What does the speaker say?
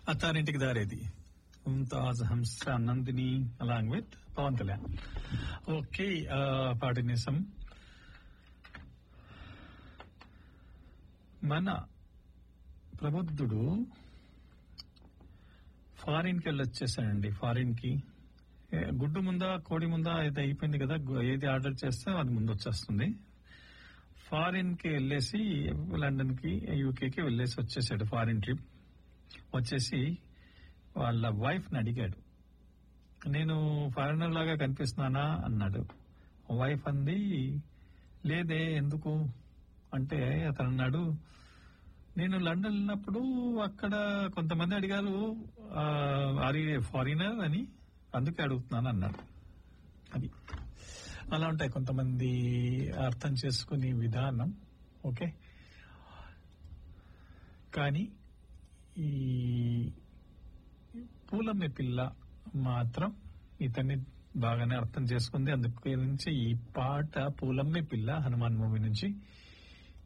Attarintiki Daredi Mumtaz Hamsa Nandini along with Pawan Kalyan okay పాటినిసం మన ప్రబుద్ధుడు ఫారిన్ కి వెళ్ళి వచ్చేసాడండి ఫారిన్ కి ఏ, గుడ్డు ముందా కోడి ముందా ఇది అయిపోయింది కదా గు- ఏది ఆర్డర్ చేస్తే అది ముందు వచ్చేస్తుంది ఫారిన్ కి వెళ్ళేసి లండన్ కి యూకే కి వెళ్ళేసి వచ్చేసాడు ఫారిన్ ట్రిప్ వచ్చేసి వాళ్ళ వైఫ్ ని అడిగాడు నేను ఫారినర్ లాగా కనిపిస్తున్నానా అన్నాడు వైఫ్ అంది లేదే ఎందుకు అంటే అతను అన్నాడు నేను లండన్ వెళ్ళినప్పుడు అక్కడ కొంతమంది అడిగారు ఆర్ ఫారినర్ అని అందుకే అడుగుతున్నాను అన్నాడు అది అలా ఉంటాయి కొంతమంది అర్థం చేసుకునే విధానం ఓకే కానీ ఈ పూలమ్మ పిల్ల మాత్రం ఇతన్ని బాగానే అర్థం చేసుకుంది అందుకు నుంచి ఈ పాట పూలమ్మ పిల్ల హనుమాన్ మూవీ నుంచి